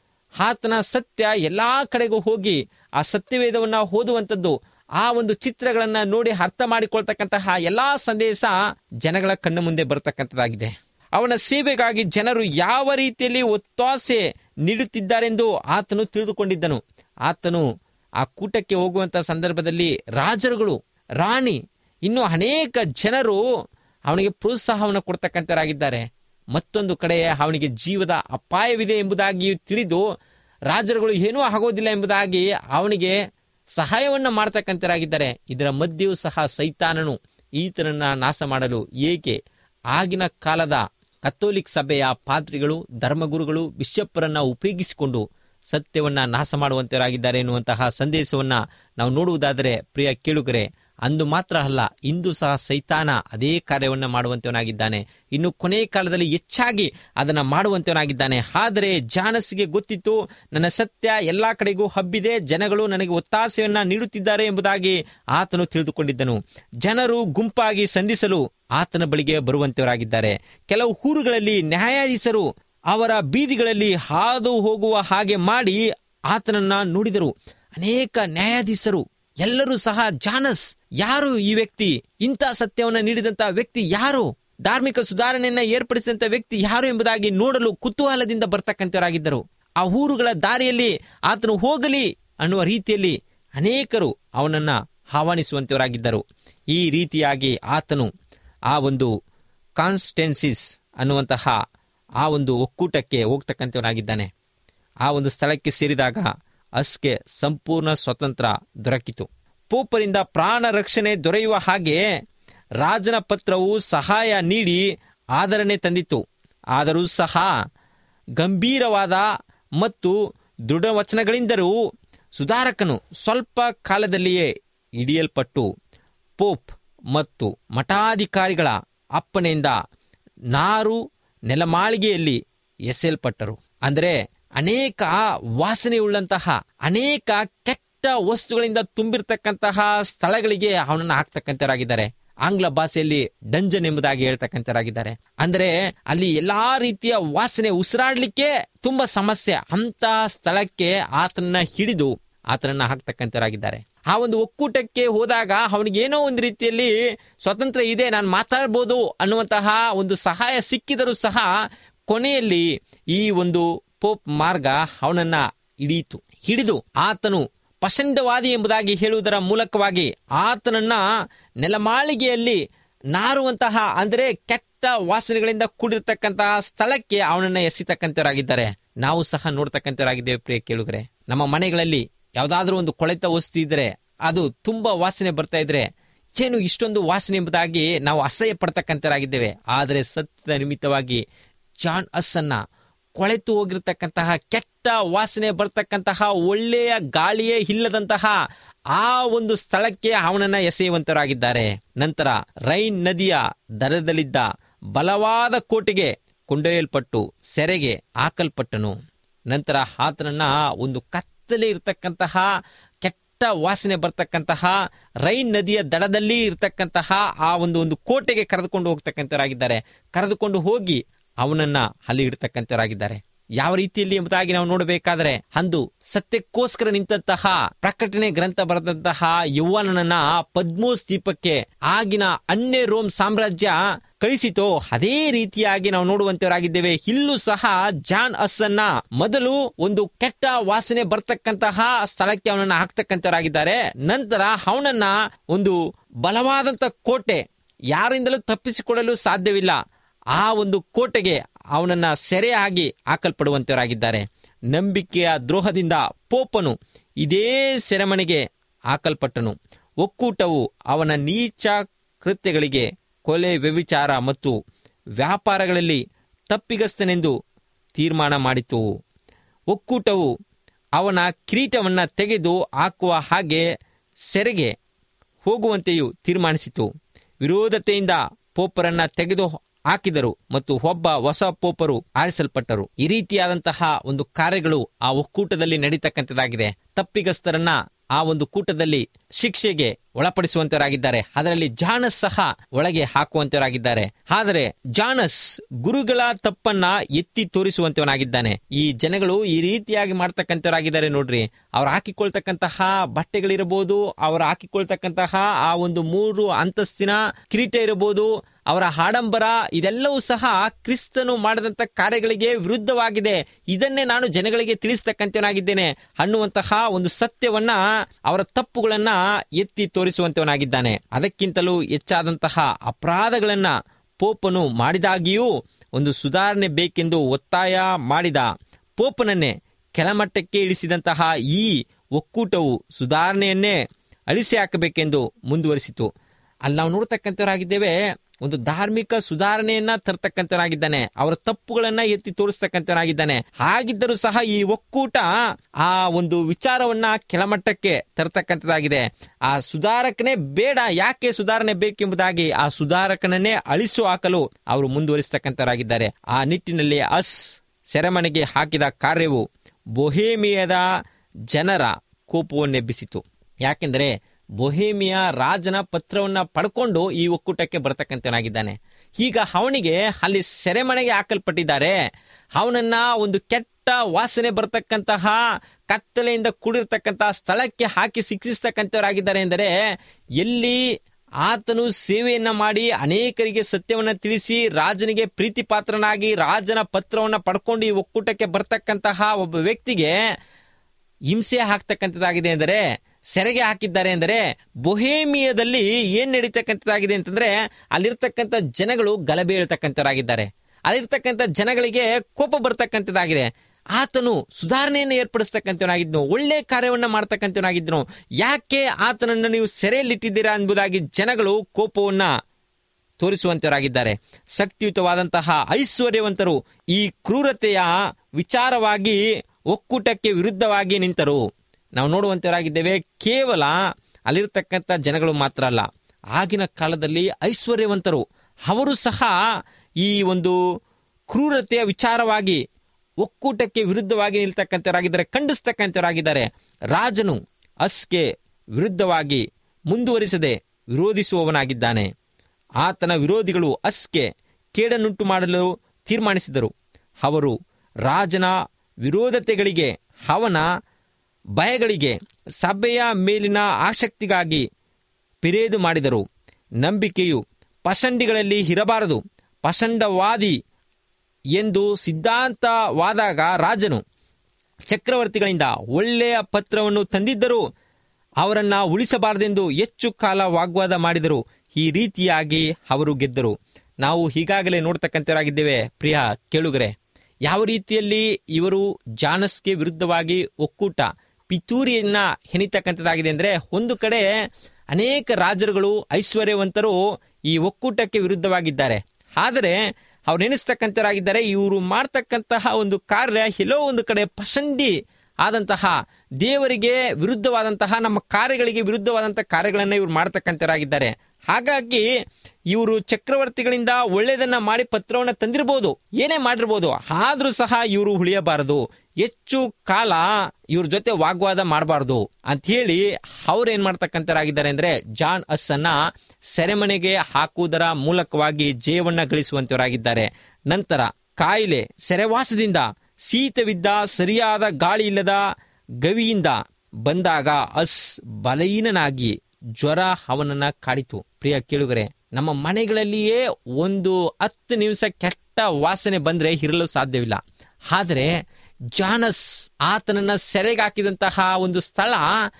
ಆತನ ಸತ್ಯ ಎಲ್ಲಾ ಕಡೆಗೂ ಹೋಗಿ ಆ ಸತ್ಯವೇದವನ್ನ ಓದುವಂಥದ್ದು ಆ ಒಂದು ಚಿತ್ರಗಳನ್ನ ನೋಡಿ ಅರ್ಥ ಮಾಡಿಕೊಳ್ತಕ್ಕಂತಹ ಎಲ್ಲಾ ಸಂದೇಶ ಜನಗಳ ಕಣ್ಣು ಮುಂದೆ ಬರತಕ್ಕಂಥದ್ದಾಗಿದೆ ಅವನ ಸೇವೆಗಾಗಿ ಜನರು ಯಾವ ರೀತಿಯಲ್ಲಿ ಒತ್ತಾಸೆ ನೀಡುತ್ತಿದ್ದಾರೆಂದು ಆತನು ತಿಳಿದುಕೊಂಡಿದ್ದನು ಆತನು ಆ ಕೂಟಕ್ಕೆ ಹೋಗುವಂತ ಸಂದರ್ಭದಲ್ಲಿ ರಾಜರುಗಳು ರಾಣಿ ಇನ್ನು ಅನೇಕ ಜನರು ಅವನಿಗೆ ಪ್ರೋತ್ಸಾಹವನ್ನು ಕೊಡ್ತಕ್ಕಂಥರಾಗಿದ್ದಾರೆ ಮತ್ತೊಂದು ಕಡೆ ಅವನಿಗೆ ಜೀವದ ಅಪಾಯವಿದೆ ಎಂಬುದಾಗಿ ತಿಳಿದು ರಾಜರುಗಳು ಏನೂ ಆಗೋದಿಲ್ಲ ಎಂಬುದಾಗಿ ಅವನಿಗೆ ಸಹಾಯವನ್ನ ಮಾಡ್ತಕ್ಕಂಥರಾಗಿದ್ದಾರೆ ಇದರ ಮಧ್ಯೆಯೂ ಸಹ ಸೈತಾನನು ಈತನನ್ನ ನಾಶ ಮಾಡಲು ಏಕೆ ಆಗಿನ ಕಾಲದ ಕಥೋಲಿಕ್ ಸಭೆಯ ಪಾದ್ರಿಗಳು ಧರ್ಮಗುರುಗಳು ಬಿಷಪ್ಪರನ್ನ ಉಪಯೋಗಿಸಿಕೊಂಡು ಸತ್ಯವನ್ನ ನಾಶ ಮಾಡುವಂತರಾಗಿದ್ದಾರೆ ಎನ್ನುವಂತಹ ಸಂದೇಶವನ್ನ ನಾವು ನೋಡುವುದಾದರೆ ಪ್ರಿಯ ಕೇಳುಗರೆ ಅಂದು ಮಾತ್ರ ಅಲ್ಲ ಇಂದು ಸಹ ಸೈತಾನ ಅದೇ ಕಾರ್ಯವನ್ನ ಮಾಡುವಂತವನಾಗಿದ್ದಾನೆ ಇನ್ನು ಕೊನೆ ಕಾಲದಲ್ಲಿ ಹೆಚ್ಚಾಗಿ ಅದನ್ನ ಮಾಡುವಂತವನಾಗಿದ್ದಾನೆ ಆದರೆ ಜಾನಸ್ಗೆ ಗೊತ್ತಿತ್ತು ನನ್ನ ಸತ್ಯ ಎಲ್ಲಾ ಕಡೆಗೂ ಹಬ್ಬಿದೆ ಜನಗಳು ನನಗೆ ಒತ್ತಾಸೆಯನ್ನ ನೀಡುತ್ತಿದ್ದಾರೆ ಎಂಬುದಾಗಿ ಆತನು ತಿಳಿದುಕೊಂಡಿದ್ದನು ಜನರು ಗುಂಪಾಗಿ ಸಂಧಿಸಲು ಆತನ ಬಳಿಗೆ ಬರುವಂತವರಾಗಿದ್ದಾರೆ ಕೆಲವು ಊರುಗಳಲ್ಲಿ ನ್ಯಾಯಾಧೀಶರು ಅವರ ಬೀದಿಗಳಲ್ಲಿ ಹಾದು ಹೋಗುವ ಹಾಗೆ ಮಾಡಿ ಆತನನ್ನ ನೋಡಿದರು ಅನೇಕ ನ್ಯಾಯಾಧೀಶರು ಎಲ್ಲರೂ ಸಹ ಜಾನಸ್ ಯಾರು ಈ ವ್ಯಕ್ತಿ ಇಂಥ ಸತ್ಯವನ್ನ ನೀಡಿದಂತ ವ್ಯಕ್ತಿ ಯಾರು ಧಾರ್ಮಿಕ ಸುಧಾರಣೆಯನ್ನ ಏರ್ಪಡಿಸಿದಂತ ವ್ಯಕ್ತಿ ಯಾರು ಎಂಬುದಾಗಿ ನೋಡಲು ಕುತೂಹಲದಿಂದ ಬರ್ತಕ್ಕಂಥವರಾಗಿದ್ದರು ಆ ಊರುಗಳ ದಾರಿಯಲ್ಲಿ ಆತನು ಹೋಗಲಿ ಅನ್ನುವ ರೀತಿಯಲ್ಲಿ ಅನೇಕರು ಅವನನ್ನ ಆಹ್ವಾನಿಸುವಂತವರಾಗಿದ್ದರು ಈ ರೀತಿಯಾಗಿ ಆತನು ಆ ಒಂದು ಕಾನ್ಸ್ಟೆನ್ಸಿಸ್ ಅನ್ನುವಂತಹ ಆ ಒಂದು ಒಕ್ಕೂಟಕ್ಕೆ ಹೋಗ್ತಕ್ಕಂಥವನಾಗಿದ್ದಾನೆ ಆ ಒಂದು ಸ್ಥಳಕ್ಕೆ ಸೇರಿದಾಗ ಅಸ್ಗೆ ಸಂಪೂರ್ಣ ಸ್ವತಂತ್ರ ದೊರಕಿತು ಪೋಪರಿಂದ ಪ್ರಾಣ ರಕ್ಷಣೆ ದೊರೆಯುವ ಹಾಗೆ ರಾಜನ ಪತ್ರವು ಸಹಾಯ ನೀಡಿ ಆದರಣೆ ತಂದಿತು ಆದರೂ ಸಹ ಗಂಭೀರವಾದ ಮತ್ತು ದೃಢವಚನಗಳಿಂದರೂ ಸುಧಾರಕನು ಸ್ವಲ್ಪ ಕಾಲದಲ್ಲಿಯೇ ಹಿಡಿಯಲ್ಪಟ್ಟು ಪೋಪ್ ಮತ್ತು ಮಠಾಧಿಕಾರಿಗಳ ಅಪ್ಪಣೆಯಿಂದ ನಾರು ನೆಲಮಾಳಿಗೆಯಲ್ಲಿ ಎಸೆಯಲ್ಪಟ್ಟರು ಅಂದರೆ ಅನೇಕ ವಾಸನೆಯುಳ್ಳಂತಹ ಅನೇಕ ಕೆಟ್ಟ ವಸ್ತುಗಳಿಂದ ತುಂಬಿರ್ತಕ್ಕಂತಹ ಸ್ಥಳಗಳಿಗೆ ಅವನನ್ನು ಹಾಕ್ತಕ್ಕಂಥರಾಗಿದ್ದಾರೆ ಆಂಗ್ಲ ಭಾಷೆಯಲ್ಲಿ ಡಂಜನ್ ಎಂಬುದಾಗಿ ಹೇಳ್ತಕ್ಕಂಥರಾಗಿದ್ದಾರೆ ಅಂದರೆ ಅಲ್ಲಿ ಎಲ್ಲಾ ರೀತಿಯ ವಾಸನೆ ಉಸಿರಾಡ್ಲಿಕ್ಕೆ ತುಂಬಾ ಸಮಸ್ಯೆ ಅಂತ ಸ್ಥಳಕ್ಕೆ ಆತನನ್ನ ಹಿಡಿದು ಆತನನ್ನ ಹಾಕ್ತಕ್ಕಂಥರಾಗಿದ್ದಾರೆ ಆ ಒಂದು ಒಕ್ಕೂಟಕ್ಕೆ ಹೋದಾಗ ಅವನಿಗೆ ಏನೋ ಒಂದು ರೀತಿಯಲ್ಲಿ ಸ್ವತಂತ್ರ ಇದೆ ನಾನು ಮಾತಾಡ್ಬೋದು ಅನ್ನುವಂತಹ ಒಂದು ಸಹಾಯ ಸಿಕ್ಕಿದರೂ ಸಹ ಕೊನೆಯಲ್ಲಿ ಈ ಒಂದು ಪೋಪ್ ಮಾರ್ಗ ಅವನನ್ನ ಹಿಡಿಯಿತು ಹಿಡಿದು ಆತನು ಪಸಂಡವಾದಿ ಎಂಬುದಾಗಿ ಹೇಳುವುದರ ಮೂಲಕವಾಗಿ ಆತನನ್ನ ನೆಲಮಾಳಿಗೆಯಲ್ಲಿ ನಾರುವಂತಹ ಅಂದರೆ ಕೆಟ್ಟ ವಾಸನೆಗಳಿಂದ ಕೂಡಿರ್ತಕ್ಕಂತಹ ಸ್ಥಳಕ್ಕೆ ಅವನನ್ನ ಎಸಿತಕ್ಕಂಥವರಾಗಿದ್ದಾರೆ ನಾವು ಸಹ ನೋಡ್ತಕ್ಕಂಥವರಾಗಿದ್ದೇವೆ ಪ್ರಿಯ ಕೇಳುಗರೆ ನಮ್ಮ ಮನೆಗಳಲ್ಲಿ ಯಾವುದಾದ್ರೂ ಒಂದು ಕೊಳೆತ ವಸ್ತು ಇದ್ರೆ ಅದು ತುಂಬಾ ವಾಸನೆ ಬರ್ತಾ ಇದ್ರೆ ಏನು ಇಷ್ಟೊಂದು ವಾಸನೆ ಎಂಬುದಾಗಿ ನಾವು ಅಸಹ್ಯ ಪಡ್ತಕ್ಕಂಥವರಾಗಿದ್ದೇವೆ ಆದರೆ ಸತ್ಯದ ನಿಮಿತ್ತವಾಗಿ ಜಾನ್ ಅಸ್ ಅನ್ನ ಕೊಳೆತು ಹೋಗಿರ್ತಕ್ಕಂತಹ ಕೆಟ್ಟ ವಾಸನೆ ಬರ್ತಕ್ಕಂತಹ ಒಳ್ಳೆಯ ಗಾಳಿಯೇ ಇಲ್ಲದಂತಹ ಆ ಒಂದು ಸ್ಥಳಕ್ಕೆ ಅವನನ್ನ ಎಸೆಯುವಂತರಾಗಿದ್ದಾರೆ ನಂತರ ರೈನ್ ನದಿಯ ದರದಲ್ಲಿದ್ದ ಬಲವಾದ ಕೋಟೆಗೆ ಕೊಂಡೊಯ್ಯಲ್ಪಟ್ಟು ಸೆರೆಗೆ ಹಾಕಲ್ಪಟ್ಟನು ನಂತರ ಆತನನ್ನ ಒಂದು ಕತ್ತಲೆ ಇರತಕ್ಕಂತಹ ಕೆಟ್ಟ ವಾಸನೆ ಬರ್ತಕ್ಕಂತಹ ರೈನ್ ನದಿಯ ದಡದಲ್ಲಿ ಇರತಕ್ಕಂತಹ ಆ ಒಂದು ಒಂದು ಕೋಟೆಗೆ ಕರೆದುಕೊಂಡು ಹೋಗ್ತಕ್ಕಂಥವರಾಗಿದ್ದಾರೆ ಕರೆದುಕೊಂಡು ಹೋಗಿ ಅವನನ್ನ ಅಲ್ಲಿ ಇಡ್ತಕ್ಕಂಥವರಾಗಿದ್ದಾರೆ ಯಾವ ರೀತಿಯಲ್ಲಿ ಎಂಬುದಾಗಿ ನಾವು ನೋಡಬೇಕಾದ್ರೆ ಅಂದು ಸತ್ಯಕ್ಕೋಸ್ಕರ ನಿಂತಹ ಪ್ರಕಟಣೆ ಗ್ರಂಥ ಬರೆದಂತಹ ಯುವನನ್ನ ಪದ್ಮೋಸ್ ದೀಪಕ್ಕೆ ಆಗಿನ ಅನ್ಯ ರೋಮ್ ಸಾಮ್ರಾಜ್ಯ ಕಳಿಸಿತೋ ಅದೇ ರೀತಿಯಾಗಿ ನಾವು ನೋಡುವಂತವರಾಗಿದ್ದೇವೆ ಇಲ್ಲೂ ಸಹ ಜಾನ್ ಅಸ್ ಅನ್ನ ಮೊದಲು ಒಂದು ಕೆಟ್ಟ ವಾಸನೆ ಬರ್ತಕ್ಕಂತಹ ಸ್ಥಳಕ್ಕೆ ಅವನನ್ನ ಹಾಕ್ತಕ್ಕಂಥವರಾಗಿದ್ದಾರೆ ನಂತರ ಅವನನ್ನ ಒಂದು ಬಲವಾದಂತ ಕೋಟೆ ಯಾರಿಂದಲೂ ತಪ್ಪಿಸಿಕೊಳ್ಳಲು ಸಾಧ್ಯವಿಲ್ಲ ಆ ಒಂದು ಕೋಟೆಗೆ ಅವನನ್ನ ಸೆರೆಯಾಗಿ ಹಾಕಲ್ಪಡುವಂತವರಾಗಿದ್ದಾರೆ ನಂಬಿಕೆಯ ದ್ರೋಹದಿಂದ ಪೋಪನು ಇದೇ ಸೆರೆಮನೆಗೆ ಹಾಕಲ್ಪಟ್ಟನು ಒಕ್ಕೂಟವು ಅವನ ನೀಚ ಕೃತ್ಯಗಳಿಗೆ ಕೊಲೆ ವ್ಯವಿಚಾರ ಮತ್ತು ವ್ಯಾಪಾರಗಳಲ್ಲಿ ತಪ್ಪಿಗಸ್ತನೆಂದು ತೀರ್ಮಾನ ಮಾಡಿತು ಒಕ್ಕೂಟವು ಅವನ ಕಿರೀಟವನ್ನ ತೆಗೆದು ಹಾಕುವ ಹಾಗೆ ಸೆರೆಗೆ ಹೋಗುವಂತೆಯೂ ತೀರ್ಮಾನಿಸಿತು ವಿರೋಧತೆಯಿಂದ ಪೋಪರನ್ನ ತೆಗೆದು ಹಾಕಿದರು ಮತ್ತು ಒಬ್ಬ ಹೊಸ ಪೋಪರು ಆರಿಸಲ್ಪಟ್ಟರು ಈ ರೀತಿಯಾದಂತಹ ಒಂದು ಕಾರ್ಯಗಳು ಆ ಒಕ್ಕೂಟದಲ್ಲಿ ನಡೀತಕ್ಕಂಥದ್ದಾಗಿದೆ ತಪ್ಪಿಗಸ್ತರನ್ನ ಆ ಒಂದು ಕೂಟದಲ್ಲಿ ಶಿಕ್ಷೆಗೆ ಒಳಪಡಿಸುವಂತರಾಗಿದ್ದಾರೆ ಅದರಲ್ಲಿ ಜಾನಸ್ ಸಹ ಒಳಗೆ ಹಾಕುವಂತರಾಗಿದ್ದಾರೆ ಆದರೆ ಜಾನಸ್ ಗುರುಗಳ ತಪ್ಪನ್ನ ಎತ್ತಿ ತೋರಿಸುವಂತವನಾಗಿದ್ದಾನೆ ಈ ಜನಗಳು ಈ ರೀತಿಯಾಗಿ ಮಾಡ್ತಕ್ಕಂಥವರಾಗಿದ್ದಾರೆ ನೋಡ್ರಿ ಅವ್ರು ಹಾಕಿಕೊಳ್ತಕ್ಕಂತಹ ಬಟ್ಟೆಗಳಿರಬಹುದು ಅವ್ರು ಹಾಕಿಕೊಳ್ತಕ್ಕಂತಹ ಆ ಒಂದು ಮೂರು ಅಂತಸ್ತಿನ ಕಿರೀಟ ಇರಬಹುದು ಅವರ ಆಡಂಬರ ಇದೆಲ್ಲವೂ ಸಹ ಕ್ರಿಸ್ತನು ಮಾಡಿದಂತ ಕಾರ್ಯಗಳಿಗೆ ವಿರುದ್ಧವಾಗಿದೆ ಇದನ್ನೇ ನಾನು ಜನಗಳಿಗೆ ತಿಳಿಸ್ತಕ್ಕಂಥವನಾಗಿದ್ದೇನೆ ಅನ್ನುವಂತಹ ಒಂದು ಸತ್ಯವನ್ನ ಅವರ ತಪ್ಪುಗಳನ್ನ ಎತ್ತಿ ತೋರಿಸುವಂತವನಾಗಿದ್ದಾನೆ ಅದಕ್ಕಿಂತಲೂ ಹೆಚ್ಚಾದಂತಹ ಅಪರಾಧಗಳನ್ನ ಪೋಪನು ಮಾಡಿದಾಗಿಯೂ ಒಂದು ಸುಧಾರಣೆ ಬೇಕೆಂದು ಒತ್ತಾಯ ಮಾಡಿದ ಪೋಪನನ್ನೇ ಕೆಳಮಟ್ಟಕ್ಕೆ ಇಳಿಸಿದಂತಹ ಈ ಒಕ್ಕೂಟವು ಸುಧಾರಣೆಯನ್ನೇ ಅಳಿಸಿ ಹಾಕಬೇಕೆಂದು ಮುಂದುವರಿಸಿತು ಅಲ್ಲಿ ನಾವು ನೋಡ್ತಕ್ಕಂಥವರಾಗಿದ್ದೇವೆ ಒಂದು ಧಾರ್ಮಿಕ ಸುಧಾರಣೆಯನ್ನ ತರ್ತಕ್ಕಂಥವನಾಗಿದ್ದಾನೆ ಅವರ ತಪ್ಪುಗಳನ್ನ ಎತ್ತಿ ತೋರಿಸ್ತಕ್ಕಂಥವನಾಗಿದ್ದಾನೆ ಹಾಗಿದ್ದರೂ ಸಹ ಈ ಒಕ್ಕೂಟ ಆ ಒಂದು ವಿಚಾರವನ್ನ ಕೆಳಮಟ್ಟಕ್ಕೆ ತರ್ತಕ್ಕಂಥದ್ದಾಗಿದೆ ಆ ಸುಧಾರಕನೇ ಬೇಡ ಯಾಕೆ ಸುಧಾರಣೆ ಬೇಕೆಂಬುದಾಗಿ ಆ ಸುಧಾರಕನನ್ನೇ ಅಳಿಸು ಹಾಕಲು ಅವರು ಮುಂದುವರಿಸ್ತಕ್ಕಂಥವರಾಗಿದ್ದಾರೆ ಆ ನಿಟ್ಟಿನಲ್ಲಿ ಅಸ್ ಸೆರೆಮನೆಗೆ ಹಾಕಿದ ಕಾರ್ಯವು ಬೊಹೇಮಿಯದ ಜನರ ಕೋಪವನ್ನೆಬ್ಬಿಸಿತು ಯಾಕೆಂದರೆ ಬೊಹೇಮಿಯ ರಾಜನ ಪತ್ರವನ್ನ ಪಡ್ಕೊಂಡು ಈ ಒಕ್ಕೂಟಕ್ಕೆ ಬರ್ತಕ್ಕಂಥನಾಗಿದ್ದಾನೆ ಈಗ ಅವನಿಗೆ ಅಲ್ಲಿ ಸೆರೆಮನೆಗೆ ಹಾಕಲ್ಪಟ್ಟಿದ್ದಾರೆ ಅವನನ್ನ ಒಂದು ಕೆಟ್ಟ ವಾಸನೆ ಬರ್ತಕ್ಕಂತಹ ಕತ್ತಲೆಯಿಂದ ಕೂಡಿರ್ತಕ್ಕಂತಹ ಸ್ಥಳಕ್ಕೆ ಹಾಕಿ ಶಿಕ್ಷಿಸ್ತಕ್ಕಂಥವರಾಗಿದ್ದಾರೆ ಎಂದರೆ ಎಲ್ಲಿ ಆತನು ಸೇವೆಯನ್ನ ಮಾಡಿ ಅನೇಕರಿಗೆ ಸತ್ಯವನ್ನ ತಿಳಿಸಿ ರಾಜನಿಗೆ ಪ್ರೀತಿ ಪಾತ್ರನಾಗಿ ರಾಜನ ಪತ್ರವನ್ನ ಪಡ್ಕೊಂಡು ಈ ಒಕ್ಕೂಟಕ್ಕೆ ಬರ್ತಕ್ಕಂತಹ ಒಬ್ಬ ವ್ಯಕ್ತಿಗೆ ಹಿಂಸೆ ಹಾಕ್ತಕ್ಕಂಥದ್ದಾಗಿದೆ ಎಂದರೆ ಸೆರೆಗೆ ಹಾಕಿದ್ದಾರೆ ಎಂದರೆ ಬೊಹೇಮಿಯದಲ್ಲಿ ಏನ್ ನಡೀತಕ್ಕಂಥದ್ದಾಗಿದೆ ಅಂತಂದ್ರೆ ಅಲ್ಲಿರ್ತಕ್ಕಂಥ ಜನಗಳು ಗಲಭೆ ಹೇಳ್ತಕ್ಕಂಥವರಾಗಿದ್ದಾರೆ ಅಲ್ಲಿರ್ತಕ್ಕಂಥ ಜನಗಳಿಗೆ ಕೋಪ ಬರ್ತಕ್ಕಂಥದ್ದಾಗಿದೆ ಆತನು ಸುಧಾರಣೆಯನ್ನು ಏರ್ಪಡಿಸ್ತಕ್ಕಂಥವನಾಗಿದ್ನು ಒಳ್ಳೆ ಕಾರ್ಯವನ್ನ ಮಾಡ್ತಕ್ಕಂಥವನಾಗಿದ್ದನು ಯಾಕೆ ಆತನನ್ನು ನೀವು ಸೆರೆಯಲ್ಲಿಟ್ಟಿದ್ದೀರಾ ಎಂಬುದಾಗಿ ಜನಗಳು ಕೋಪವನ್ನ ತೋರಿಸುವಂತವರಾಗಿದ್ದಾರೆ ಶಕ್ತಿಯುತವಾದಂತಹ ಐಶ್ವರ್ಯವಂತರು ಈ ಕ್ರೂರತೆಯ ವಿಚಾರವಾಗಿ ಒಕ್ಕೂಟಕ್ಕೆ ವಿರುದ್ಧವಾಗಿ ನಿಂತರು ನಾವು ನೋಡುವಂತವರಾಗಿದ್ದೇವೆ ಕೇವಲ ಅಲ್ಲಿರ್ತಕ್ಕಂಥ ಜನಗಳು ಮಾತ್ರ ಅಲ್ಲ ಆಗಿನ ಕಾಲದಲ್ಲಿ ಐಶ್ವರ್ಯವಂತರು ಅವರು ಸಹ ಈ ಒಂದು ಕ್ರೂರತೆಯ ವಿಚಾರವಾಗಿ ಒಕ್ಕೂಟಕ್ಕೆ ವಿರುದ್ಧವಾಗಿ ನಿಲ್ತಕ್ಕಂಥವರಾಗಿದ್ದಾರೆ ಖಂಡಿಸ್ತಕ್ಕಂಥವರಾಗಿದ್ದಾರೆ ರಾಜನು ಅಸ್ಗೆ ವಿರುದ್ಧವಾಗಿ ಮುಂದುವರಿಸದೆ ವಿರೋಧಿಸುವವನಾಗಿದ್ದಾನೆ ಆತನ ವಿರೋಧಿಗಳು ಅಸ್ಗೆ ಕೇಡನ್ನುಂಟು ಮಾಡಲು ತೀರ್ಮಾನಿಸಿದರು ಅವರು ರಾಜನ ವಿರೋಧತೆಗಳಿಗೆ ಅವನ ಭಯಗಳಿಗೆ ಸಭೆಯ ಮೇಲಿನ ಆಸಕ್ತಿಗಾಗಿ ಪಿರೇದು ಮಾಡಿದರು ನಂಬಿಕೆಯು ಪಸಂಡಿಗಳಲ್ಲಿ ಇರಬಾರದು ಪಸಂಡವಾದಿ ಎಂದು ಸಿದ್ಧಾಂತವಾದಾಗ ರಾಜನು ಚಕ್ರವರ್ತಿಗಳಿಂದ ಒಳ್ಳೆಯ ಪತ್ರವನ್ನು ತಂದಿದ್ದರೂ ಅವರನ್ನ ಉಳಿಸಬಾರದೆಂದು ಹೆಚ್ಚು ಕಾಲ ವಾಗ್ವಾದ ಮಾಡಿದರು ಈ ರೀತಿಯಾಗಿ ಅವರು ಗೆದ್ದರು ನಾವು ಈಗಾಗಲೇ ನೋಡ್ತಕ್ಕಂಥವರಾಗಿದ್ದೇವೆ ಪ್ರಿಯ ಕೇಳುಗರೆ ಯಾವ ರೀತಿಯಲ್ಲಿ ಇವರು ಜಾನಸ್ಗೆ ವಿರುದ್ಧವಾಗಿ ಒಕ್ಕೂಟ ಪಿತೂರಿಯನ್ನ ಹೆಣಿತಕ್ಕಂಥದ್ದಾಗಿದೆ ಅಂದ್ರೆ ಒಂದು ಕಡೆ ಅನೇಕ ರಾಜರುಗಳು ಐಶ್ವರ್ಯವಂತರು ಈ ಒಕ್ಕೂಟಕ್ಕೆ ವಿರುದ್ಧವಾಗಿದ್ದಾರೆ ಆದರೆ ಅವ್ರು ನೆನೆಸ್ತಕ್ಕಂಥವರಾಗಿದ್ದಾರೆ ಇವರು ಮಾಡ್ತಕ್ಕಂತಹ ಒಂದು ಕಾರ್ಯ ಎಲ್ಲೋ ಒಂದು ಕಡೆ ಪಸಂಡಿ ಆದಂತಹ ದೇವರಿಗೆ ವಿರುದ್ಧವಾದಂತಹ ನಮ್ಮ ಕಾರ್ಯಗಳಿಗೆ ವಿರುದ್ಧವಾದಂತಹ ಕಾರ್ಯಗಳನ್ನ ಇವರು ಮಾಡ್ತಕ್ಕಂಥವರಾಗಿದ್ದಾರೆ ಹಾಗಾಗಿ ಇವರು ಚಕ್ರವರ್ತಿಗಳಿಂದ ಒಳ್ಳೆಯದನ್ನ ಮಾಡಿ ಪತ್ರವನ್ನ ತಂದಿರಬಹುದು ಏನೇ ಮಾಡಿರ್ಬೋದು ಆದ್ರೂ ಸಹ ಇವರು ಉಳಿಯಬಾರದು ಹೆಚ್ಚು ಕಾಲ ಇವ್ರ ಜೊತೆ ವಾಗ್ವಾದ ಮಾಡಬಾರ್ದು ಅಂತ ಹೇಳಿ ಅವ್ರು ಏನ್ ಮಾಡ್ತಕ್ಕಂಥರಾಗಿದ್ದಾರೆ ಅಂದ್ರೆ ಜಾನ್ ಅಸ್ ಅನ್ನ ಸೆರೆಮನೆಗೆ ಹಾಕುವುದರ ಮೂಲಕವಾಗಿ ಜಯವನ್ನ ಗಳಿಸುವಂತವರಾಗಿದ್ದಾರೆ ನಂತರ ಕಾಯಿಲೆ ಸೆರೆವಾಸದಿಂದ ಶೀತವಿದ್ದ ಸರಿಯಾದ ಗಾಳಿ ಇಲ್ಲದ ಗವಿಯಿಂದ ಬಂದಾಗ ಅಸ್ ಬಲಹೀನನಾಗಿ ಜ್ವರ ಅವನನ್ನ ಕಾಡಿತು ಪ್ರಿಯ ಕೇಳುಗರೆ ನಮ್ಮ ಮನೆಗಳಲ್ಲಿಯೇ ಒಂದು ಹತ್ತು ನಿಮಿಷ ಕೆಟ್ಟ ವಾಸನೆ ಬಂದ್ರೆ ಇರಲು ಸಾಧ್ಯವಿಲ್ಲ ಆದರೆ ಜಾನಸ್ ಆತನನ್ನ ಸೆರೆಗೆ ಹಾಕಿದಂತಹ ಒಂದು ಸ್ಥಳ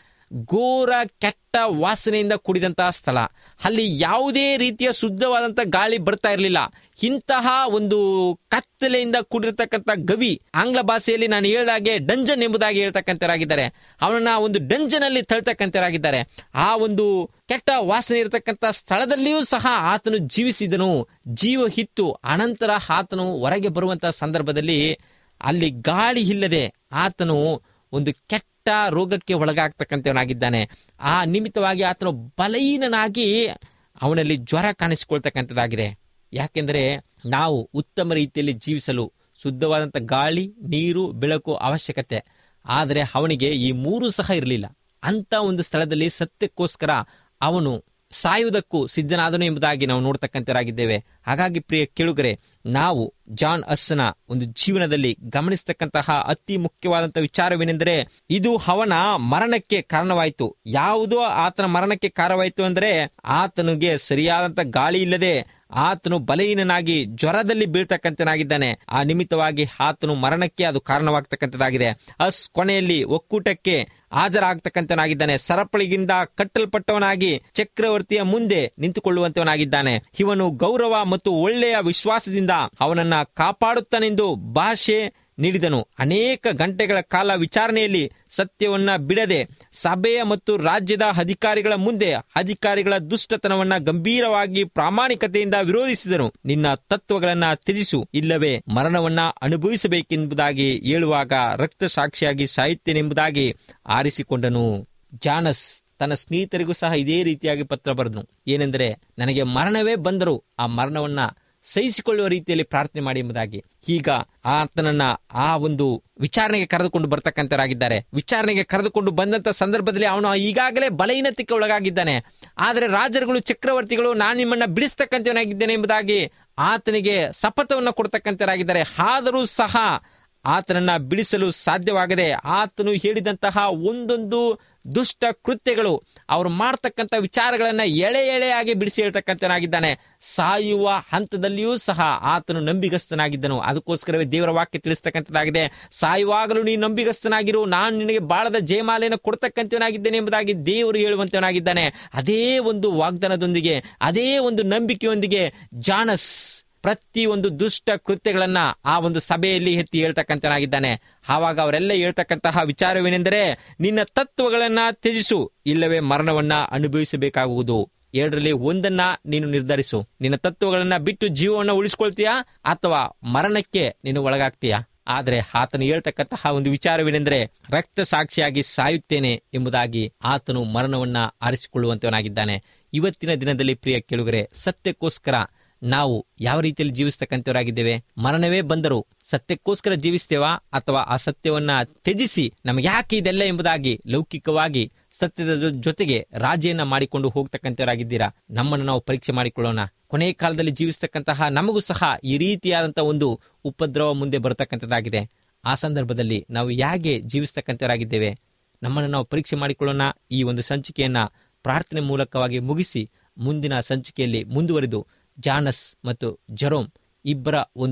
ಘೋರ ಕೆಟ್ಟ ವಾಸನೆಯಿಂದ ಕೂಡಿದಂತಹ ಸ್ಥಳ ಅಲ್ಲಿ ಯಾವುದೇ ರೀತಿಯ ಶುದ್ಧವಾದಂತಹ ಗಾಳಿ ಬರ್ತಾ ಇರಲಿಲ್ಲ ಇಂತಹ ಒಂದು ಕತ್ತಲೆಯಿಂದ ಕೂಡಿರ್ತಕ್ಕಂಥ ಗವಿ ಆಂಗ್ಲ ಭಾಷೆಯಲ್ಲಿ ನಾನು ಹೇಳಿದಾಗೆ ಡಂಜನ್ ಎಂಬುದಾಗಿ ಹೇಳ್ತಕ್ಕಂಥರಾಗಿದ್ದಾರೆ ಅವನನ್ನ ಒಂದು ಡಂಜನ್ ಅಲ್ಲಿ ತಳ್ತಕ್ಕಂಥರಾಗಿದ್ದಾರೆ ಆ ಒಂದು ಕೆಟ್ಟ ವಾಸನೆ ಇರತಕ್ಕಂಥ ಸ್ಥಳದಲ್ಲಿಯೂ ಸಹ ಆತನು ಜೀವಿಸಿದನು ಜೀವ ಹಿತ್ತು ಅನಂತರ ಆತನು ಹೊರಗೆ ಬರುವಂತಹ ಸಂದರ್ಭದಲ್ಲಿ ಅಲ್ಲಿ ಗಾಳಿ ಇಲ್ಲದೆ ಆತನು ಒಂದು ಕೆಟ್ಟ ರೋಗಕ್ಕೆ ಒಳಗಾಗ್ತಕ್ಕಂಥವನಾಗಿದ್ದಾನೆ ಆ ನಿಮಿತ್ತವಾಗಿ ಆತನು ಬಲಹೀನನಾಗಿ ಅವನಲ್ಲಿ ಜ್ವರ ಕಾಣಿಸಿಕೊಳ್ತಕ್ಕಂಥದ್ದಾಗಿದೆ ಯಾಕೆಂದರೆ ನಾವು ಉತ್ತಮ ರೀತಿಯಲ್ಲಿ ಜೀವಿಸಲು ಶುದ್ಧವಾದಂಥ ಗಾಳಿ ನೀರು ಬೆಳಕು ಅವಶ್ಯಕತೆ ಆದರೆ ಅವನಿಗೆ ಈ ಮೂರು ಸಹ ಇರಲಿಲ್ಲ ಅಂತ ಒಂದು ಸ್ಥಳದಲ್ಲಿ ಸತ್ಯಕ್ಕೋಸ್ಕರ ಅವನು ಸಾಯುವುದಕ್ಕೂ ಸಿದ್ಧನಾದನು ಎಂಬುದಾಗಿ ನಾವು ನೋಡ್ತಕ್ಕಂಥವರಾಗಿದ್ದೇವೆ ಹಾಗಾಗಿ ಪ್ರಿಯ ಕೇಳುಗರೆ ನಾವು ಜಾನ್ ಅಸ್ಸನ ಒಂದು ಜೀವನದಲ್ಲಿ ಗಮನಿಸತಕ್ಕಂತಹ ಅತಿ ಮುಖ್ಯವಾದಂತಹ ವಿಚಾರವೇನೆಂದರೆ ಇದು ಅವನ ಮರಣಕ್ಕೆ ಕಾರಣವಾಯಿತು ಯಾವುದೋ ಆತನ ಮರಣಕ್ಕೆ ಕಾರಣವಾಯಿತು ಅಂದರೆ ಆತನಿಗೆ ಸರಿಯಾದಂತ ಗಾಳಿ ಇಲ್ಲದೆ ಆತನು ಬಲಹೀನನಾಗಿ ಜ್ವರದಲ್ಲಿ ಬೀಳ್ತಕ್ಕಂತನಾಗಿದ್ದಾನೆ ಆ ನಿಮಿತ್ತವಾಗಿ ಆತನು ಮರಣಕ್ಕೆ ಅದು ಕಾರಣವಾಗ್ತಕ್ಕಂಥದ್ದಾಗಿದೆ ಅಸ್ ಕೊನೆಯಲ್ಲಿ ಒಕ್ಕೂಟಕ್ಕೆ ಹಾಜರಾಗ್ತಕ್ಕಂಥನಾಗಿದ್ದಾನೆ ಸರಪಳಿಗಿಂದ ಕಟ್ಟಲ್ಪಟ್ಟವನಾಗಿ ಚಕ್ರವರ್ತಿಯ ಮುಂದೆ ನಿಂತುಕೊಳ್ಳುವಂತವನಾಗಿದ್ದಾನೆ ಇವನು ಗೌರವ ಮತ್ತು ಒಳ್ಳೆಯ ವಿಶ್ವಾಸದಿಂದ ಅವನನ್ನ ಕಾಪಾಡುತ್ತಾನೆಂದು ಭಾಷೆ ನೀಡಿದನು ಅನೇಕ ಗಂಟೆಗಳ ಕಾಲ ವಿಚಾರಣೆಯಲ್ಲಿ ಸತ್ಯವನ್ನ ಬಿಡದೆ ಸಭೆಯ ಮತ್ತು ರಾಜ್ಯದ ಅಧಿಕಾರಿಗಳ ಮುಂದೆ ಅಧಿಕಾರಿಗಳ ದುಷ್ಟತನವನ್ನ ಗಂಭೀರವಾಗಿ ಪ್ರಾಮಾಣಿಕತೆಯಿಂದ ವಿರೋಧಿಸಿದನು ನಿನ್ನ ತತ್ವಗಳನ್ನ ತ್ಯಜಿಸು ಇಲ್ಲವೇ ಮರಣವನ್ನ ಅನುಭವಿಸಬೇಕೆಂಬುದಾಗಿ ಹೇಳುವಾಗ ರಕ್ತ ಸಾಕ್ಷಿಯಾಗಿ ಸಾಯುತ್ತೇನೆಂಬುದಾಗಿ ಆರಿಸಿಕೊಂಡನು ಜಾನಸ್ ತನ್ನ ಸ್ನೇಹಿತರಿಗೂ ಸಹ ಇದೇ ರೀತಿಯಾಗಿ ಪತ್ರ ಬರೆದನು ಏನೆಂದರೆ ನನಗೆ ಮರಣವೇ ಬಂದರೂ ಆ ಮರಣವನ್ನ ಸಹಿಸಿಕೊಳ್ಳುವ ರೀತಿಯಲ್ಲಿ ಪ್ರಾರ್ಥನೆ ಮಾಡಿ ಎಂಬುದಾಗಿ ಈಗ ಆತನನ್ನ ಆ ಒಂದು ವಿಚಾರಣೆಗೆ ಕರೆದುಕೊಂಡು ಬರ್ತಕ್ಕಂಥರಾಗಿದ್ದಾರೆ ವಿಚಾರಣೆಗೆ ಕರೆದುಕೊಂಡು ಬಂದಂತ ಸಂದರ್ಭದಲ್ಲಿ ಅವನು ಈಗಾಗಲೇ ಬಲಹೀನತೆಗೆ ಒಳಗಾಗಿದ್ದಾನೆ ಆದರೆ ರಾಜರುಗಳು ಚಕ್ರವರ್ತಿಗಳು ನಾನು ನಿಮ್ಮನ್ನ ಬಿಡಿಸ್ತಕ್ಕಂಥವನಾಗಿದ್ದೇನೆ ಎಂಬುದಾಗಿ ಆತನಿಗೆ ಶಪಥವನ್ನು ಕೊಡ್ತಕ್ಕಂಥರಾಗಿದ್ದಾರೆ ಆದರೂ ಸಹ ಆತನನ್ನ ಬಿಡಿಸಲು ಸಾಧ್ಯವಾಗದೆ ಆತನು ಹೇಳಿದಂತಹ ಒಂದೊಂದು ದುಷ್ಟ ಕೃತ್ಯಗಳು ಅವರು ಮಾಡ್ತಕ್ಕಂಥ ವಿಚಾರಗಳನ್ನ ಎಳೆ ಎಳೆಯಾಗಿ ಬಿಡಿಸಿ ಹೇಳ್ತಕ್ಕಂಥನಾಗಿದ್ದಾನೆ ಸಾಯುವ ಹಂತದಲ್ಲಿಯೂ ಸಹ ಆತನು ನಂಬಿಗಸ್ತನಾಗಿದ್ದನು ಅದಕ್ಕೋಸ್ಕರವೇ ದೇವರ ವಾಕ್ಯ ತಿಳಿಸ್ತಕ್ಕಂಥದ್ದಾಗಿದೆ ಸಾಯುವಾಗಲೂ ನೀನು ನಂಬಿಗಸ್ತನಾಗಿರು ನಾನು ನಿನಗೆ ಬಾಳದ ಜಯಮಾಲೆಯನ್ನು ಕೊಡ್ತಕ್ಕಂಥವನಾಗಿದ್ದೇನೆ ಎಂಬುದಾಗಿ ದೇವರು ಹೇಳುವಂತವನಾಗಿದ್ದಾನೆ ಅದೇ ಒಂದು ವಾಗ್ದಾನದೊಂದಿಗೆ ಅದೇ ಒಂದು ನಂಬಿಕೆಯೊಂದಿಗೆ ಜಾನಸ್ ಪ್ರತಿ ಒಂದು ದುಷ್ಟ ಕೃತ್ಯಗಳನ್ನ ಆ ಒಂದು ಸಭೆಯಲ್ಲಿ ಎತ್ತಿ ಹೇಳ್ತಕ್ಕಂಥನಾಗಿದ್ದಾನೆ ಆವಾಗ ಅವರೆಲ್ಲ ಹೇಳ್ತಕ್ಕಂತಹ ವಿಚಾರವೇನೆಂದರೆ ನಿನ್ನ ತತ್ವಗಳನ್ನ ತ್ಯಜಿಸು ಇಲ್ಲವೇ ಮರಣವನ್ನ ಅನುಭವಿಸಬೇಕಾಗುವುದು ಎರಡರಲ್ಲಿ ಒಂದನ್ನ ನೀನು ನಿರ್ಧರಿಸು ನಿನ್ನ ತತ್ವಗಳನ್ನ ಬಿಟ್ಟು ಜೀವವನ್ನ ಉಳಿಸ್ಕೊಳ್ತೀಯಾ ಅಥವಾ ಮರಣಕ್ಕೆ ನೀನು ಒಳಗಾಗ್ತೀಯಾ ಆದ್ರೆ ಆತನು ಹೇಳ್ತಕ್ಕಂತಹ ಒಂದು ವಿಚಾರವೇನೆಂದರೆ ರಕ್ತ ಸಾಕ್ಷಿಯಾಗಿ ಸಾಯುತ್ತೇನೆ ಎಂಬುದಾಗಿ ಆತನು ಮರಣವನ್ನ ಆರಿಸಿಕೊಳ್ಳುವಂತವನಾಗಿದ್ದಾನೆ ಇವತ್ತಿನ ದಿನದಲ್ಲಿ ಪ್ರಿಯ ಕೇಳುಗರೆ ಸತ್ಯಕ್ಕೋಸ್ಕರ ನಾವು ಯಾವ ರೀತಿಯಲ್ಲಿ ಜೀವಿಸ್ತಕ್ಕಂಥವರಾಗಿದ್ದೇವೆ ಮರಣವೇ ಬಂದರೂ ಸತ್ಯಕ್ಕೋಸ್ಕರ ಜೀವಿಸ್ತೇವಾ ಅಥವಾ ಆ ಸತ್ಯವನ್ನ ತ್ಯಜಿಸಿ ನಮಗೆ ಯಾಕೆ ಇದೆಲ್ಲ ಎಂಬುದಾಗಿ ಲೌಕಿಕವಾಗಿ ಸತ್ಯದ ಜೊ- ಜೊತೆಗೆ ರಾಜಿಯನ್ನ ಮಾಡಿಕೊಂಡು ಹೋಗ್ತಕ್ಕಂಥವರಾಗಿದ್ದೀರಾ ನಮ್ಮನ್ನು ನಾವು ಪರೀಕ್ಷೆ ಮಾಡಿಕೊಳ್ಳೋಣ ಕೊನೆಯ ಕಾಲದಲ್ಲಿ ಜೀವಿಸ್ತಕ್ಕಂತಹ ನಮಗೂ ಸಹ ಈ ರೀತಿಯಾದಂತಹ ಒಂದು ಉಪದ್ರವ ಮುಂದೆ ಬರತಕ್ಕಂಥದ್ದಾಗಿದೆ ಆ ಸಂದರ್ಭದಲ್ಲಿ ನಾವು ಹೇಗೆ ಜೀವಿಸ್ತಕ್ಕಂಥವರಾಗಿದ್ದೇವೆ ನಮ್ಮನ್ನು ನಾವು ಪರೀಕ್ಷೆ ಮಾಡಿಕೊಳ್ಳೋಣ ಈ ಒಂದು ಸಂಚಿಕೆಯನ್ನ ಪ್ರಾರ್ಥನೆ ಮೂಲಕವಾಗಿ ಮುಗಿಸಿ ಮುಂದಿನ ಸಂಚಿಕೆಯಲ್ಲಿ ಮುಂದುವರಿದು ಜಾನಸ್ ಮತ್ತು ಜರೋಮ್ ಇಬ್ಬರ ಒಂದು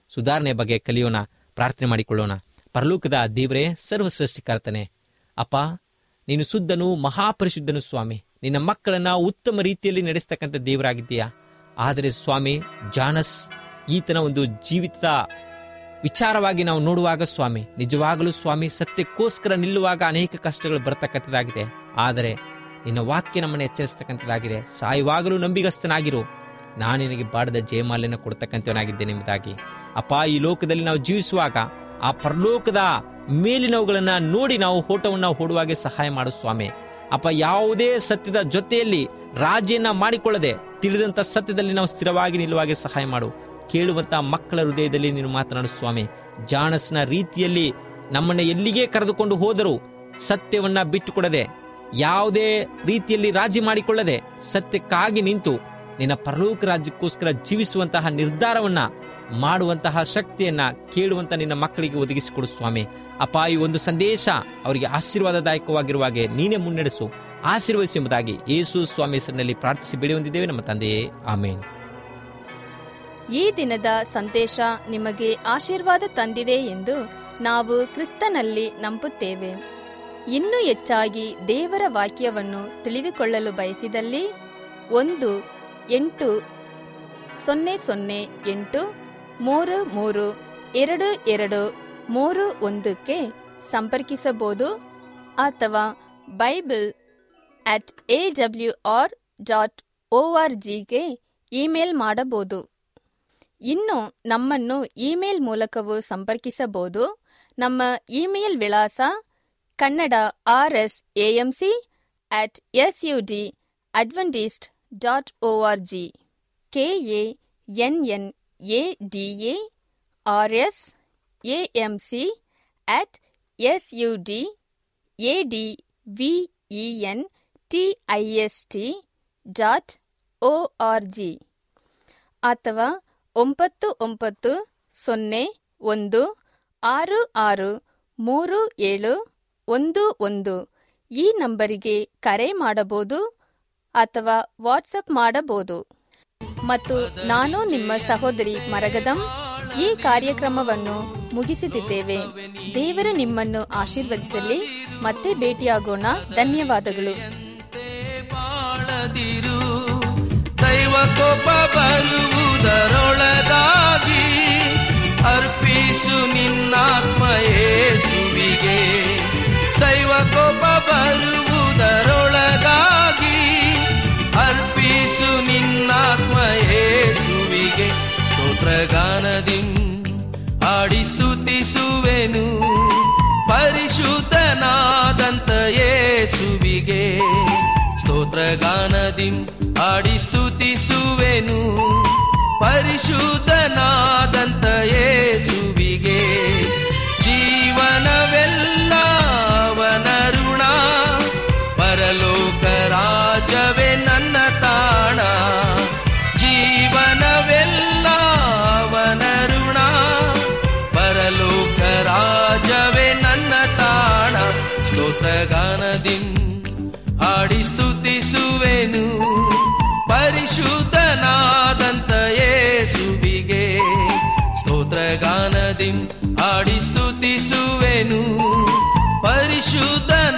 ಸುಧಾರಣೆ ಬಗ್ಗೆ ಕಲಿಯೋಣ ಪ್ರಾರ್ಥನೆ ಮಾಡಿಕೊಳ್ಳೋಣ ಪರಲೋಕದ ದೇವರೇ ಸರ್ವ ಸೃಷ್ಟಿಕರ್ತನೆ ಅಪ್ಪ ನೀನು ಶುದ್ಧನು ಮಹಾಪರಿಶುದ್ಧನು ಸ್ವಾಮಿ ನಿನ್ನ ಮಕ್ಕಳನ್ನ ಉತ್ತಮ ರೀತಿಯಲ್ಲಿ ನಡೆಸ್ತಕ್ಕಂಥ ದೇವರಾಗಿದ್ದೀಯಾ ಆದರೆ ಸ್ವಾಮಿ ಜಾನಸ್ ಈತನ ಒಂದು ಜೀವಿತ ವಿಚಾರವಾಗಿ ನಾವು ನೋಡುವಾಗ ಸ್ವಾಮಿ ನಿಜವಾಗಲೂ ಸ್ವಾಮಿ ಸತ್ಯಕ್ಕೋಸ್ಕರ ನಿಲ್ಲುವಾಗ ಅನೇಕ ಕಷ್ಟಗಳು ಬರ್ತಕ್ಕಂಥದ್ದಾಗಿದೆ ಆದರೆ ನಿನ್ನ ವಾಕ್ಯ ನಮ್ಮನ್ನು ಎಚ್ಚರಿಸ್ತಕ್ಕಂಥದ್ದಾಗಿದೆ ಸಾಯುವಾಗಲೂ ನಂಬಿಗಸ್ತನಾಗಿರು ನಾನು ನಿನಗೆ ಬಾಡದ ಜಯಮಾಲ್ಯನ ಕೊಡ್ತಕ್ಕಂಥವನಾಗಿದ್ದೇನೆ ಎಂಬುದಾಗಿ ಅಪ್ಪ ಈ ಲೋಕದಲ್ಲಿ ನಾವು ಜೀವಿಸುವಾಗ ಆ ಪರಲೋಕದ ಮೇಲಿನವುಗಳನ್ನ ನೋಡಿ ನಾವು ಓಟವನ್ನ ಓಡುವಾಗೆ ಸಹಾಯ ಮಾಡು ಸ್ವಾಮಿ ಅಪ್ಪ ಯಾವುದೇ ಸತ್ಯದ ಜೊತೆಯಲ್ಲಿ ರಾಜಿಯನ್ನ ಮಾಡಿಕೊಳ್ಳದೆ ತಿಳಿದಂತ ಸತ್ಯದಲ್ಲಿ ನಾವು ಸ್ಥಿರವಾಗಿ ನಿಲ್ಲುವಾಗೆ ಸಹಾಯ ಮಾಡು ಕೇಳುವಂತ ಮಕ್ಕಳ ಹೃದಯದಲ್ಲಿ ನೀನು ಮಾತನಾಡು ಸ್ವಾಮಿ ಜಾಣಸ್ನ ರೀತಿಯಲ್ಲಿ ನಮ್ಮನ್ನ ಎಲ್ಲಿಗೆ ಕರೆದುಕೊಂಡು ಹೋದರೂ ಸತ್ಯವನ್ನ ಬಿಟ್ಟುಕೊಡದೆ ಯಾವುದೇ ರೀತಿಯಲ್ಲಿ ರಾಜಿ ಮಾಡಿಕೊಳ್ಳದೆ ಸತ್ಯಕ್ಕಾಗಿ ನಿಂತು ನಿನ್ನ ಪರಲೋಕ ರಾಜ್ಯಕ್ಕೋಸ್ಕರ ಜೀವಿಸುವಂತಹ ನಿರ್ಧಾರವನ್ನ ಮಾಡುವಂತಹ ಶಕ್ತಿಯನ್ನ ಕೇಳುವಂತ ನಿನ್ನ ಮಕ್ಕಳಿಗೆ ಒದಗಿಸಿಕೊಡು ಸ್ವಾಮಿ ಅಪ್ಪ ಈ ಒಂದು ಸಂದೇಶ ಅವರಿಗೆ ಆಶೀರ್ವಾದದಾಯಕವಾಗಿರುವಾಗೆ ನೀನೇ ಮುನ್ನಡೆಸು ಆಶೀರ್ವದಿಸು ಎಂಬುದಾಗಿ ಯೇಸು ಸ್ವಾಮಿ ಹೆಸರಿನಲ್ಲಿ ಪ್ರಾರ್ಥಿಸಿ ಬೆಳೆ ಹೊಂದಿದ್ದೇವೆ ನಮ್ಮ ತಂದೆಯೇ ಆಮೇನ್ ಈ ದಿನದ ಸಂದೇಶ ನಿಮಗೆ ಆಶೀರ್ವಾದ ತಂದಿದೆ ಎಂದು ನಾವು ಕ್ರಿಸ್ತನಲ್ಲಿ ನಂಬುತ್ತೇವೆ ಇನ್ನೂ ಹೆಚ್ಚಾಗಿ ದೇವರ ವಾಕ್ಯವನ್ನು ತಿಳಿದುಕೊಳ್ಳಲು ಬಯಸಿದಲ್ಲಿ ಒಂದು ಎಂಟು ಸೊನ್ನೆ ಸೊನ್ನೆ ಎಂಟು ಮೂರು ಮೂರು ಎರಡು ಎರಡು ಮೂರು ಒಂದಕ್ಕೆ ಸಂಪರ್ಕಿಸಬಹುದು ಅಥವಾ bible at A W R dot O R ಜಿಗೆ ಇಮೇಲ್ ಮಾಡಬಹುದು ಇನ್ನು ನಮ್ಮನ್ನು ಇಮೇಲ್ ಮೂಲಕವೂ ಸಂಪರ್ಕಿಸಬಹುದು ನಮ್ಮ ಇಮೇಲ್ ವಿಳಾಸ Kannada R S A M C at S U D Adventist dot O R G K A N N A D A R S A M C at S U D A D V E N T I S T dot O R G ಅಥವಾ ಒಂಬತ್ತು ಒಂಬತ್ತು ಸೊನ್ನೆ ಒಂದು ಆರು ಆರು ಮೂರು ಏಳು ಒಂದು ಒಂದು ಈ ನಂಬರಿಗೆ ಕರೆ ಮಾಡಬಹುದು ಅಥವಾ ವಾಟ್ಸಪ್ ಮಾಡಬಹುದು ಮತ್ತು ನಾನು ನಿಮ್ಮ ಸಹೋದರಿ ಮರಗದಂ ಈ ಕಾರ್ಯಕ್ರಮವನ್ನು ಮುಗಿಸುತ್ತಿದ್ದೇವೆ ದೇವರು ನಿಮ್ಮನ್ನು ಆಶೀರ್ವದಿಸಲಿ ಮತ್ತೆ ಭೇಟಿಯಾಗೋಣ ಧನ್ಯವಾದಗಳು ಮಾಡದಿರು ದೈವ ಕೋಪ ಬರುವುದರೊಳಗಾಗಿ ಅರ್ಪಿಸು ನಿನ್ನಾತ್ಮ ಯೇಸುವಿಗೆ ದೈವ ಕೋಪ ಬರುವುದರೊಳಗಾಗಿ ಅರ್ಪಿಸು ನಿನ್ನಾತ್ಮ ಯೇಸುವಿಗೆ ಸ್ತೋತ್ರಗಾನದಿಂ ಆಡಿ ಸ್ತುತಿಸುವೆನು ಪರಿಶುದ್ಧನಾದಂತ ಯೇಸುವಿಗೆ ಸ್ತೋತ್ರಗಾನದಿಂ ಆಡಿ ಸ್ತುತಿಸುವೆನು ಪರಿಶುದ್ಧನಾದಂತ ಯೇಸುವಿಗೆ ಜೀವನವೆಲ್ಲ ಅವನ ಋಣ ಪರಲೋಕ ರಾಜವೇ ನನ್ನ ತಾಣ ಜೀವನವೆಲ್ಲ ಅವನ ಋಣ ಪರಲೋಕ ರಾಜವೇ ನನ್ನ ತಾಣ ಸ್ತೋತ್ರಗಾನದಿಂ ಹಾಡಿ ಸ್ತುತಿಸುವೆನು ಪರಿಶುದ್ಧನಾದಂತ ಯೇಸುವಿಗೆ ಸ್ತೋತ್ರಗಾನದಿಂ ಹಾಡಿ ಸ್ತುತಿಸುವೆನು ಪರಿಶುದ್ಧ